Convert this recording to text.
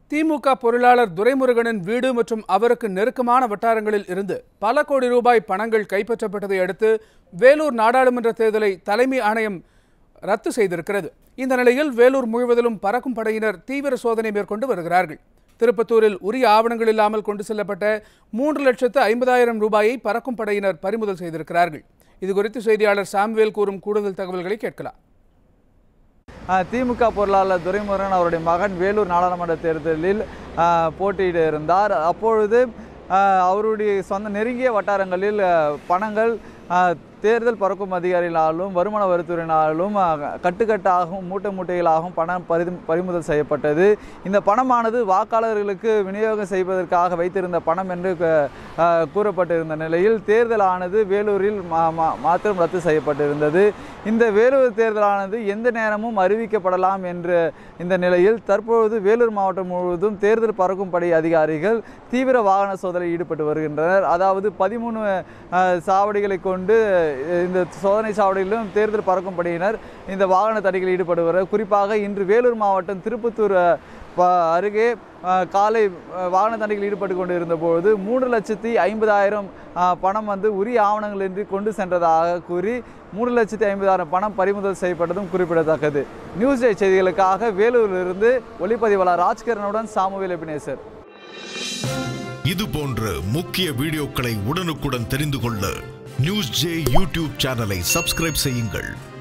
திமுக பொருளாளர் துரைமுருகனின் வீடு மற்றும் அவருக்கு நெருக்கமான வட்டாரங்களில் இருந்து பல கோடி ரூபாய் பணங்கள் கைப்பற்றப்பட்டதை அடுத்து வேலூர் நாடாளுமன்ற தேர்தலை தலைமை ஆணையம் ரத்து செய்திருக்கிறது இந்த நிலையில் வேலூர் முழுவதிலும் பறக்கும் படையினர் தீவிர சோதனை மேற்கொண்டு வருகிறார்கள் திருப்பத்தூரில் உரிய ஆவணங்கள் இல்லாமல் கொண்டு செல்லப்பட்ட மூன்று லட்சத்து ஐம்பதாயிரம் ரூபாயை பறக்கும் படையினர் பறிமுதல் செய்திருக்கிறார்கள் இதுகுறித்து செய்தியாளர் சாம்வேல் கூறும் கூடுதல் தகவல்களை கேட்கலாம் ஆஹ் திமுக பொருளாளர் துரைமுருகன் அவருடைய மகன் வேலூர் நாடாளுமன்ற தேர்தலில் ஆஹ் போட்டியிட இருந்தார் அப்பொழுது ஆஹ் அவருடைய சொந்த நெருங்கிய வட்டாரங்களில் ஆஹ் பணங்கள் ஆஹ் தேர்தல் பறக்கும் அதிகாரிகளாலும் வருமான வரித்துறையினாலும் ஆஹ் கட்டுக்கட்டாகவும் மூட்டை மூட்டைகளாகவும் பணம் பரி பறிமுதல் செய்யப்பட்டது இந்த பணமானது வாக்காளர்களுக்கு விநியோகம் செய்வதற்காக வைத்திருந்த பணம் என்று க- ஆஹ் கூறப்பட்டிருந்த நிலையில் தேர்தல் ஆனது வேலூரில் மா- மா- மாத்திரம் ரத்து செய்யப்பட்டிருந்தது இந்த வேலூர் தேர்தலானது எந்த நேரமும் அறிவிக்கப்படலாம் என்ற இந்த நிலையில் தற்பொழுது வேலூர் மாவட்டம் முழுவதும் தேர்தல் பறக்கும் படை அதிகாரிகள் தீவிர வாகன சோதனையில் ஈடுபட்டு வருகின்றனர் அதாவது பதிமூணு சாவடிகளை கொண்டு அஹ், இந்த சோதனை சாவடியிலும் தேர்தல் பறக்கும் படையினர் இந்த வாகன தடைகளில் ஈடுபடுவர் குறிப்பாக இன்று வேலூர் மாவட்டம் திருப்பத்தூர் அஹ், ப- அருகே அஹ், காலை அஹ், வாகன தடைகளில் ஈடுபட்டு கொண்டு இருந்தபொழுது மூன்று லட்சத்தி ஐம்பதாயிரம் அஹ், பணம் வந்து உரிய ஆவணங்களின்றி கொண்டு சென்றதாக கூறி மூன்று லட்சத்தி ஐம்பதாயிரம் பணம் பறிமுதல் செய்யப்பட்டதும் குறிப்பிடத்தக்கது நியூஸ் டே செய்திகளுக்காக வேலூரிலிருந்து ஒளிப்பதிவாளர் ராஜ்கிரனுடன் சாமுவேல் எபினேசர் இது போன்ற முக்கிய வீடியோக்களை உடனுக்குடன் தெரிந்து கொள்ள நியூஸ் ஜே யூடியூப் சேனலை சப்ஸ்கிரைப் செய்யுங்கள்